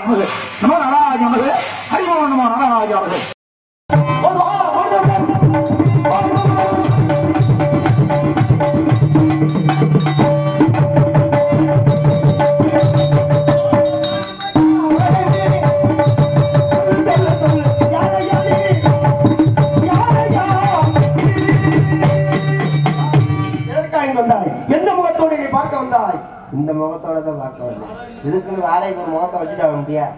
நமது நமோ நாராஜ நமது ஹரிமோ நமோ நாராஜ நமது எதற்காக இங்கு வந்தாய் எந்த முகத்தோடு நீ பார்க்க வந்தாய் இந்த முகத்தோட தான் பார்க்க வந்தேன் இதுக்குன்னு வாடகைக்கு ஒரு முகத்தை வச்சுட்டு வர முடியா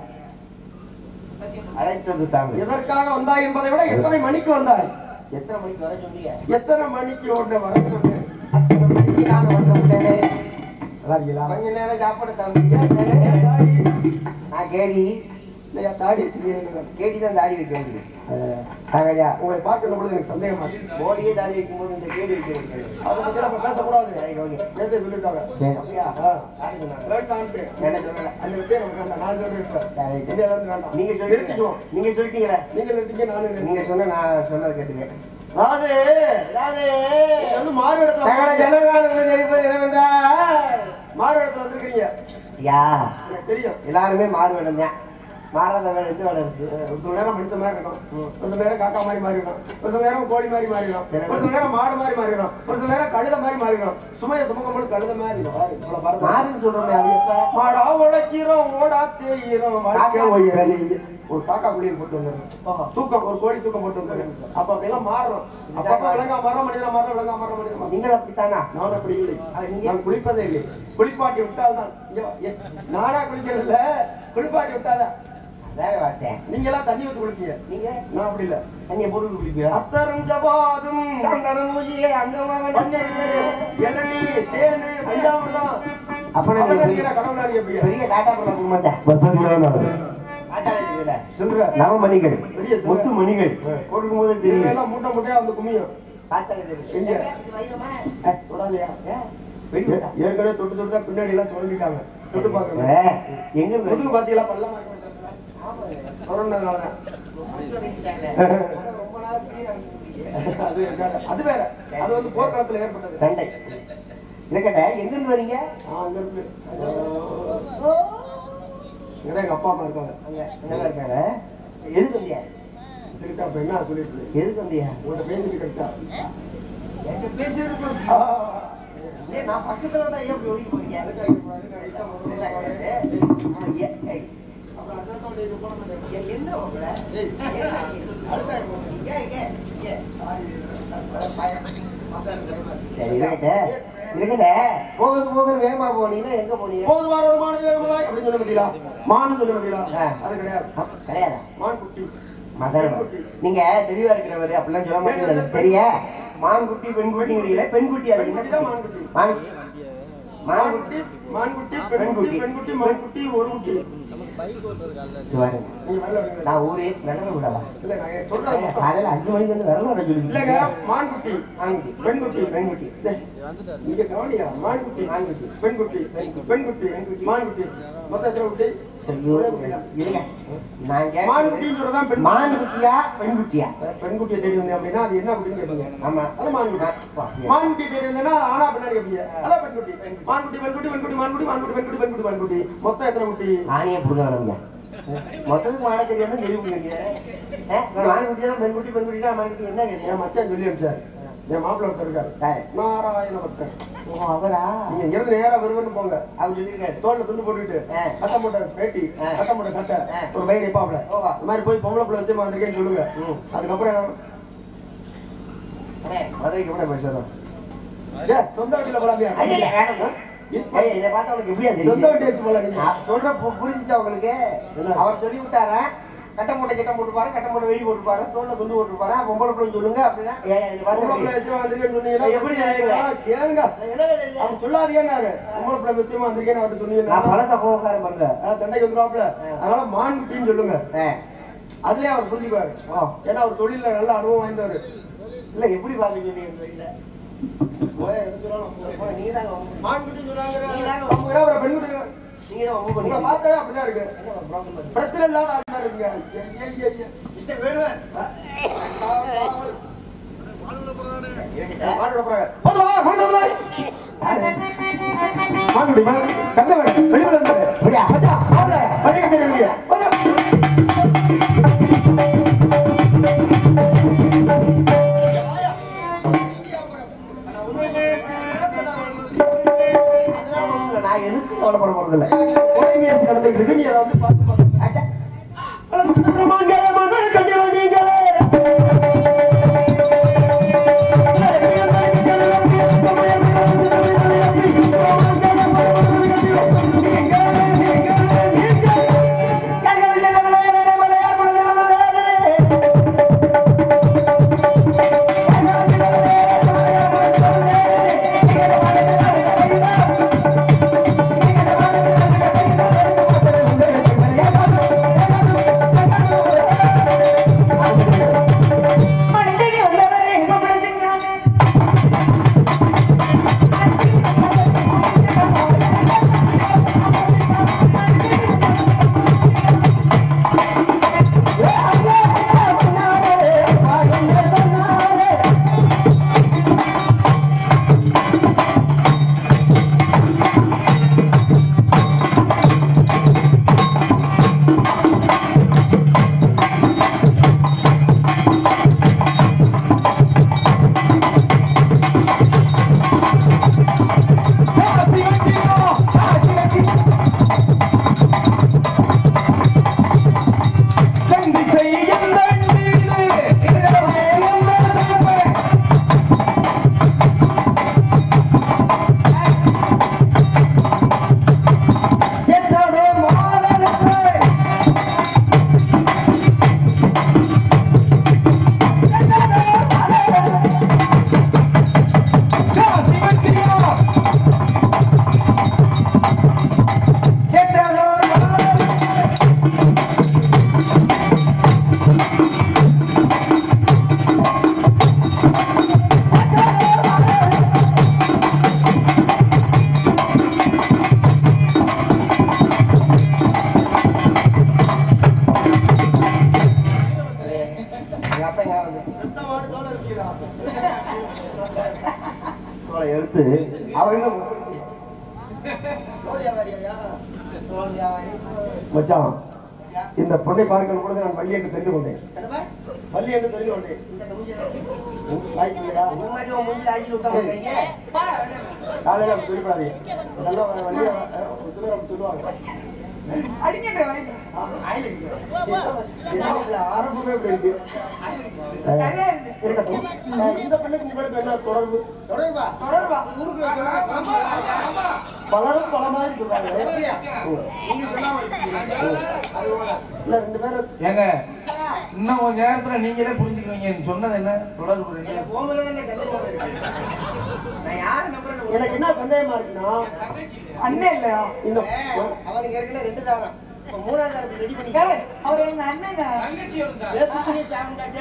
அழைத்தது தாங்க எதற்காக வந்தாய் என்பதை விட எத்தனை மணிக்கு வந்தாய் எத்தனை மணிக்கு வர சொன்னீங்க எத்தனை மணிக்கு உன்னை வர சொன்னேன் அத்தனை மணிக்கு நான் வந்து விட்டேனே நல்லா இருக்கீங்களா கொஞ்ச நேரம் சாப்பாடு தம்பி ஏன் தாடி நான் கேடி இல்லையா தாடி வச்சுக்கிறீங்க கேடி தான் தாடி வைக்க வேண்டியது தகையா உங்களை பார்க்கிற பொழுது எனக்கு சந்தேகமா இருக்கு. மோடியே தாடி வைக்கும்போது இந்த கேடி வைக்க வேண்டியது அதை பத்தி நம்ம பேசக்கூடாது சரி, ஓகே. நேத்தே சொல்லிட்டாங்க சரி. அப்படியா? ஆ. தாடி சொன்னாங்க. வேண்டான்ட்டு. என்ன சொல்லல அந்த பேர் நமக்கு வேண்டாம். நான் சொல்லிட்டேன். சரி. இந்தியால இருந்து வேண்டாம். நீங்க நிறுத்திக்குவோம். சொல்லிட்டீங்க நீங்க சொல்லிட்டீங்களே நீங்க நிறுத்திக்க, நானும் நிறுத்திக்கிறேன். நீங்க சொன்ன நான் சொன்னதை கேட்டுக்க அதாவது, அதாவது நீங்க வந்து மாறு இடத்துல சகல வந்து- ஜனங்களுக்கு தெரிவிப்பது என்னவென்றால் மாறு இடத்துல வந்திருக்கிறீங்க. யா எனக்கு தெரியும். எல்லாருமே மாறு வேடம் தான் மாறாத வேலை எந்த வேலை இருக்கு ஒரு சில நேரம் மனுஷன் மாதிரி இருக்கணும். ஒரு சில நேரம் காக்கா மாதிரி மாறிடணும். ஒரு சில நேரம் கோழி மாதிரி மாறிடணும். ஒரு சில நேரம் மாடு மாதிரி மாறிடணும். ஒரு சில நேரம் கழுதை மாதிரி மாறிடணும். சுமையை சுமக்கும்போது கழுதை மாதிரி இருக்கும். பாரு, இவ்வளவு பாருங்க. மாறுன்னு சொல்றோமே அது எப்ப மாடா உழைக்கிறோம் ஓடா தேயிறோம் வாழ்க்கை ஒய்யிற நீங்க ஒரு காக்கா குளியல் போட்டு வந்துடுறோம் தூக்கம் ஒரு கோழி தூக்கம் போட்டு வந்துடுறோம் அப்ப அப்படியெல்லாம் மாறுறோம் அப்பப்ப விளங்கா மாற மனிதனா மாற விளங்கா மாற மனிதனா மாறுறோம். நீங்கள் அப்படித்தானா நான் அப்படி இல்லை நான் குளிப்பதே இல்லை குளிப்பாட்டி விட்டால் தான் இங்க வா. ஏ, நானா குளிக்கிறது இல்ல குளிப்பாட்டி விட்டாதான் அதான் பார்த்தேன் நீங்க எல்லாம் தண்ணி ஊத்தி குளிப்பீங்க நீங்க நான் அப்படி இல்ல தண்ணியை போட்டு குடிப்பியா அத்தரும் ஜபாதும் சந்தனம் மூஞ்சியே அங்கமாக பன்னீர் இளநீ தேனு பஞ்சாமிர்தம் அப்ப நான் அதெல்லாம் பெரிய- நீங்க கடவுள் அறிய பெரிய டாட்டா போல குடும்பத்தை வசதியான டாட்டா இருக்குல்ல சொல்ற நவமணிகள் பெரிய சிலை. முத்து மணிகள் கொடுக்கும் போது தெரியும் எல்லாம் மூட்டை மூட்டையா வந்து குமியும் பார்த்தா தெரியும் எங்க? இது வைரமா? ஏய், தொடாதயா. வெடி ஏ- ஏற்கனவே தொட்டு தொட்டு தான் பின்னாடி எல்லாம் சொல்லிட்டாங்க தொட்டு பாக்குறேன் ஏ, எங்க வெடி? முதுகு பாத்தீங்களா பள்ளமா இருக்கு சொன்னதுனாலதான் ரொம்ப நாள் இப்படியே நடந்துட்டு இருக்கீங்க. அது வேற. அது வேற அது வந்து போர்க்களத்துல ஏற்பட்டது சண்டை என்ன கேட்ட எங்க இருந்து வரீங்க ஆ, அங்க இருந்து இங்கதான் எங்க அப்பா அம்மா இருக்காங்க அங்க அங்கதான் இருக்காங்க எதுக்கு வந்தியா திருக்கா அப்ப என்ன சொல்லிட்டு எதுக்கு வந்தியா உங்கள்ட்ட பேசிட்டு கரெக்டா என்கிட்ட பேசுறதுக்கு ஒரு- ஆ. ஏய், நான் பக்கத்துல தான் ஏன் இப்படி ஒதுங்கி போறீங்க அதுக்காக இப்ப அது நான் இதான் முதல்ல இல்ல, வரேன். ஏய், பேசி. ஏய், ஏய், அப்புறம் அதான் சொல்றேன், இங்க போன மாட்டேன். ஏய், என்ன உங்களை ஏய், என்னாச்சு? அதுதான் இப்போ. ஏன், ஏன், ஏன்? சாரி, பயம். அதான் பயமா இருக்கு. சரி இருக்கட்ட இருக்கட்ட போகுது போகுது வேகமா போனீங்கன்னா எங்க போனீங்க போதுமான ஒரு மானது வேகமதாய் அப்படின்னு சொல்ல முடியல மானு சொல்ல முடியல ஆ. அது கிடையாது ஆ, கிடையாதா மான் குட்டி மதர் நீங்க தெளிவா இருக்கிறவரு அப்படிலாம் சொல்ல மாட்டீங்க எனக்கு தெரிய மான்குட்டி பெண்குட்டிங்கிறீங்களே பெண்குட்டி அது என்ன பெண்குட்டி தான் மான்குட்டி. மான் மான் மான்குட்டி குட்டி மான் குட்டி பெண் குட்டி பெண் குட்டி மான் குட்டி ஒரு குட்டி இது பாருங்க நீங்க வரல வரீங்களா? நான் ஊரே விரல விடவா இல்ல நான் சொல்றது மட்டும். காலையில அஞ்சு மணிக்கு வந்து விரல விட இல்லங்க சொல்லுங்க மான் குட்டி மான்குட்டி பெண் குட்டி பெண்குட்டி டேய், நீங்க கவனியா மான் குட்டி மான் குட்டி. பெண் குட்டி பெண் குட்டி மான் குட்டி மொத்தம் எத்தனை குட்டி ஐயோ, ஒரே குட்டி தான். இருங்க நான் மான் கேட்கிறேன் குட்டின்னு சொல்றதான் பெண் மான் குட்டியா பெண் குட்டியா பெண் குட்டியை தேடி வந்தேன் அப்படின்னா அது என்ன குட்டின்னு கேட்பீங்க ஆமா அது மான் குட்டி மான் குட்டி தேடி வந்தேன்னா ஆனா பெண்ணாடி கேட்பீங்க அதான் பெண் குட்டி மான் குட்டி பெண் குட்டி பெண் குட்டி மான் குட்டி மான் குட்டி பெண் குட்டி பெண் குட்டி மான் குட்டி மொத்தம் எத்தனை குட்டி ஆணையை புடுங்க மொத்தத்துக்கு மாட தெரியாம தெரிவிங்க மான்குட்டி தான் பெண்குட்டி பெண்குட்டி தான் மான்குட்டி என்ன கேட்டீங்க என் மச்சான் சொல்லி அனுப்பிச்சாரு என் மாப்பிள்ள ஒருத்தர் இருக்காரு யாரு? நாராயண பக்தர் ஓ அவரா நீங்க இங்க இருந்து நேரா வருவன்னு போங்க அவர் சொல்லியிருக்காரு தோல்ல துண்டு போட்டுக்கிட்டு ஆ. கட்ட மூட்டை வேட்டி ஆ. கட்ட மூட்டை சட்டை ஆ. ஒரு பையன் நிப்பாப்ல ஓஹோ. இந்த மாதிரி போய் பொம்பளை பிள்ளை விஷயமா வந்திருக்கேன்னு சொல்லுங்க ம். அதுக்கப்புறம் அண்ணே, மதுரைக்கு கூட பேசுறோம் ஏய், சொந்த வண்டியில போலாமியா ஐயா வேணும் ஏய், என்னை பார்த்தா உனக்கு எப்படியா சொந்த தெரியும் வண்டி வச்சு போலாம் நீங்க நான் சொல்ற பு- புரிஞ்சுச்சா உங்களுக்கு என்ன? அவர் சொல்லி விட்டாரா கட்ட மூட்டை சட்டம் போட்டுப்பாரு கட்ட மூட்டை வெளியே போட்டுப்பாரு தோல்ல துண்டு போட்டுப்பாரு பொம்பளை பிள்ளை சொல்லுங்க அப்படின்னா ஏய், என்னை பொம்பளை பார்த்தா பிள்ளை எப்படி? விஷயமா வந்திருக்கேன்னு சொன்னீங்கன்னா எப்படி தெரியுங்க? ஆ, கேளுங்க என்னங்க தெரியுது? அவன் சொல்லாதீங்கன்னாரு பொம்பளை பிள்ளை விஷயமா வந்திருக்கேன்னு அவர்கிட்ட நான் சொன்னீங்கன்னா பழத்தை கோபக்காரம் பண்றேன் ஆ, சண்டைக்கு வந்துருவாப்ல அதனால மான் குட்டின்னு சொல்லுங்க ஆ. அதுலயே அவர் புரிஞ்சுக்குவாரு ஓ. ஏன்னா அவர் தொழில நல்ல அனுபவம் வாய்ந்தவர் இல்ல எப்படி பாத்துக்கிட்டீங்க இல்ல போய் எடுத்துடலாம். நீங்க தாங்க வம்பு. மான் குட்டின்னு சொன்னாங்க நீங்க தாங்க அவங்க வம்பு. வேற அப்புறம் பெண் குட்டி நீங்க தான் வம்பு உங்களை பண்ணீங்க. பார்த்தாவே அப்படிதான் இருக்கு என்ன problem பண்ணீங்க? பிரச்சனை இல்லாத ஆள் மாதிரி இருக்குங்க ஐயா, ஐயா, ஐயா. மிஸ்டர் வேடுவர். இருக்கட்டா? மாட்டோட போறாங்க. போதும் வா, கொண்டு வந்து வை. யாரு? மாட்டுடி, மாட்டுடி. கந்தவன், வெளியில இருந்தாரு. அப்படியா? மச்சான், வாங்க, வழியை தெரியுங்க. கொலை முயற்சி நடந்துட்டு இருக்கு நீ அதை வந்து பார்த்து பார்த்து அச்சா. மங்கள மன்னன் கண்டிப்பா நீங்களே மனிதனே உள்ளவரே மமசிங்கான எங்க அப்பா எங்க வந்து தோலை எடுத்து அவங்க மச்சான் இந்த பொண்ணை பார்க்கும் பொழுது நான் வள்ளி என்று தெரிந்து கொண்டேன் வள்ளி என்று தெரிந்து கொண்டேன் வாய்க்கலையா? காலையில அப்படி சொல்லிப்பாரு நல்லா ஒரு வள்ளியை அஹ், ஒரு சிலர் அப்படி சொல்லுவாங்க அடிக்கின்ற வாங்கி ஆரம்பமே இப்படி இருக்கு சரியா இருக்கு இருக்கட்டும் அஹ், இந்த பெண்ணுக்கு உங்களுக்கு என்ன தொடர்பு தொடர்பா தொடர்பா பலரும் பல மாதிரி சொல்றாங்க இல்ல ரெண்டு பேரும் ஏங்க இன்னும் கொஞ்ச நேரத்துல நீங்களே புரிஞ்சுக்குவீங்க சொன்னது என்ன தொடர்பு இருக்கு. எனக்கு என்ன சந்தேகமா இருக்குன்னா அண்ணன் இல்லையா இந்த அவனுக்கு ஏற்கனவே ரெண்டு தாரம் இப்ப மூணாவது தாரத்துக்கு ரெடி பண்ணி ஏய், அவர் எங்க அண்ணங்க ஏற்கனவே சாப்பிட்டாட்டு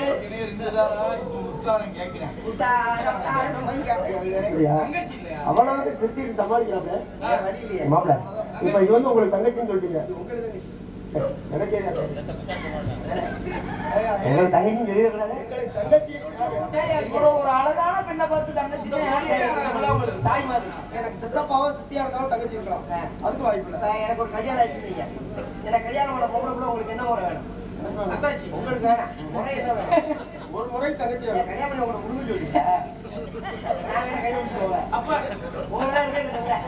உத்தாரம், தாரம், மஞ்சள். ஐயா, வேற இல்லையா? அவளை வந்து சிரிச்சிட்டு சமாளிக்கிறாப்ல வேற வழி இல்லையே. மாப்பிள இப்ப இது வந்து உங்களுக்கு தங்கச்சின்னு சொல்லிட்டீங்க உங்களுக்கு தங்கச்சி. சரி, எனக்கே தெரியாது. உங்களுக்கு தங்கச்சின்னு சொல்லிடக்கூடாது. ஏய், ஒரு ஒரு அழகான பெண்ணை பார்த்து தங்கச்சின்னு யார் யார் உங்களுக்கு தாய் மாதிரி எனக்கு சித்தப்பாவோ சித்தியா இருந்தாலும் தங்கச்சி இருக்கலாம் அதுக்கு வாய்ப்பு இல்லை இப்ப எனக்கு ஒரு கல்யாணம் ஆயிடுச்சுங்க எனக்கு கல்யாணம் பண்ண பொம்பளை கூட உங்களுக்கு என்ன முறை வேணும் உங்களுக்கு வேணாம் முறை என்ன வேணும் ஒரு முறை தங்கச்சி என் கல்யாணம் பண்ணி உங்களை கொடுக்க சொல்லிட்டா நான் வேணா கல்யாணம் பண்ணி போவேன் உங்களை தான் இருக்கேன்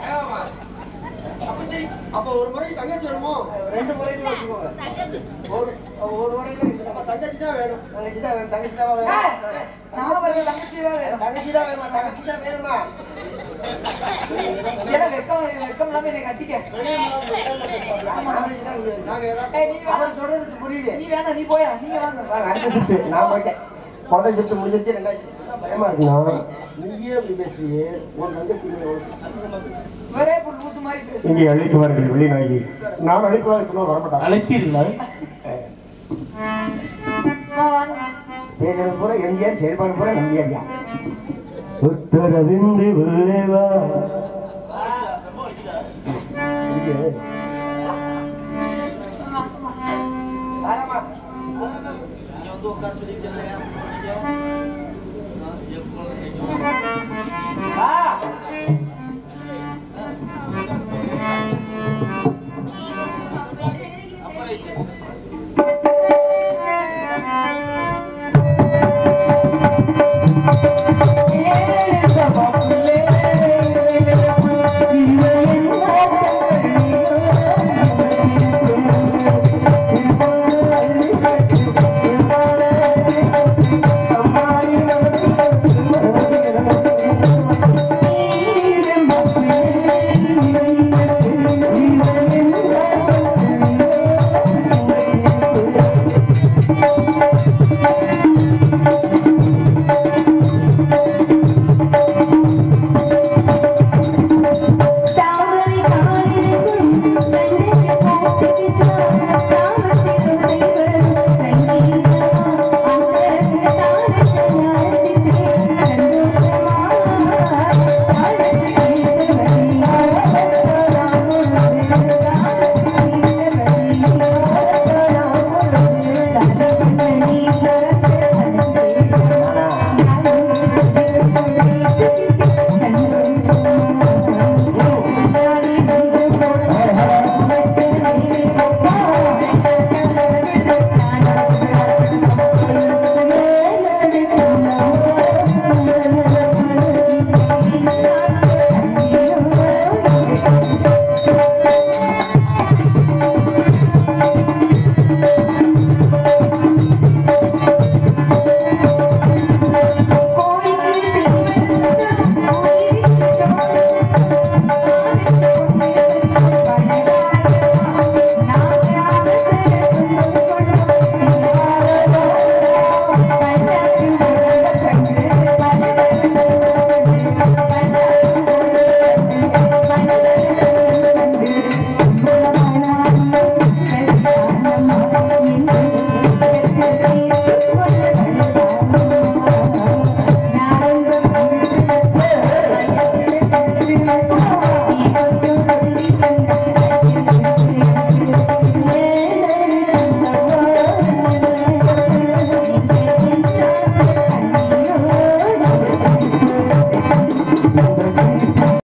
அப்ப ஒரு முறை தங்கச்சி வேணுமோ ரெண்டு முறைக்கு வச்சுக்கோங்க ஒரு ஒரு முறைக்கு அப்ப தங்கச்சி தான் வேணும் தங்கச்சி தான் வேணும் தங்கச்சி தான் ஏய், வேணும் நான் வர தங்கச்சி தான் வேணும் தங்கச்சி தான் வேணுமா தங்கச்சி தான் வேணுமா ஏன்னா வெக்கம் வெக்கம் இல்லாம என்னை கட்டிக்க ஆமா, தங்கச்சி தான் வேணும். நாங்க ஏதாவது ஏய், நீ வேணா அவர் சொல்றது புரியுது நீ வேணா நீ போயா நீங்க வாங்க வாங்க, அடுத்த ஷிஃப்ட் நான் போயிட்டேன் முதல் ஷிஃப்ட் முடிஞ்சிருச்சு ரெண்டாவது பயமா இருக்குண்ணா நீயே அப்படி பேசுறியே உன் தங்கச்சி நீ எவ்வளவு- ஒரே புல் லூசு மாதிரி பேசு இங்கே அழைக்குவார்கள் வெளிநாயகி நான் அழைப்பதாக சொன்னா வரமாட்டாங்க அழைப்பீர்களா அம்மா, வாங்க பேசுறது பூரா எம்ஜிஆர் செயல்பாடு பூரா எம்ஜிஆர் தான் உத்தரவின்றி உள்ளே வா இங்கே வாராமா வா